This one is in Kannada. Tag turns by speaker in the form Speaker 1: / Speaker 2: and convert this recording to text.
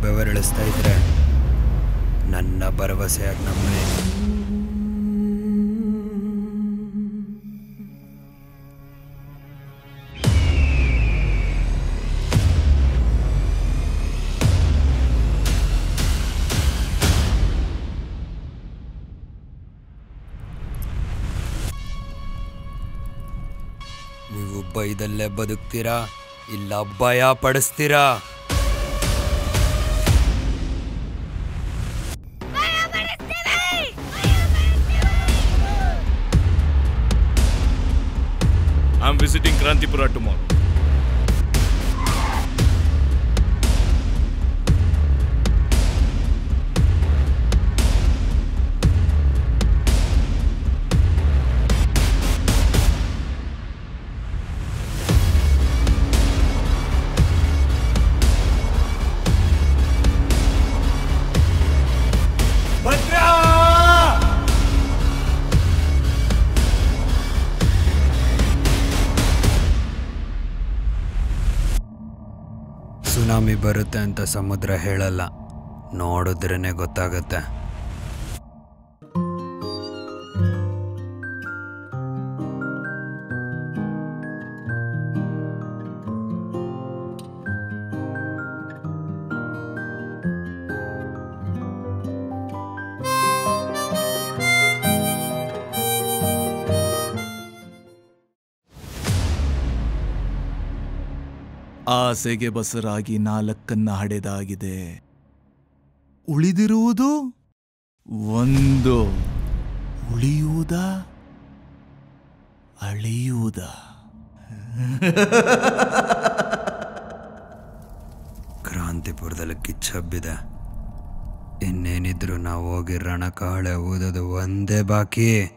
Speaker 1: ಬೆವರಿಳಿಸ್ತಾ ಇದ್ರೆ ನನ್ನ ಭರವಸೆಯಾಗಿ ನಮ್ಮನೆ ನೀವು ಬೈದಲ್ಲೇ ಬದುಕ್ತೀರಾ ಇಲ್ಲ ಭಯ ಪಡಿಸ್ತೀರಾ
Speaker 2: I'm visiting Krantipura tomorrow.
Speaker 1: Tsunami ಬರುತ್ತೆ ಅಂತ ಸಮುದ್ರ ಹೇಳಲ್ಲ ನೋಡಿದ್ರೇನೆ ಗೊತ್ತಾಗತ್ತೆ
Speaker 3: ಆಸೆಗೆ ಬಸರಾಗಿ ನಾಲ್ಕನ್ನ ಹಡೆದಾಗಿದೆ ಉಳಿದಿರುವುದು ಒಂದು ಉಳಿಯುವುದ ಅಳಿಯುವುದ
Speaker 1: ಕ್ರಾಂತಿಪುರದಲ್ಲಿ ಕಿಚ್ಚಬ್ಬಿದೆ ಇನ್ನೇನಿದ್ರು ನಾವು ಹೋಗಿ ರಣಕಾಳೆ ಊದೋದು ಒಂದೇ ಬಾಕಿ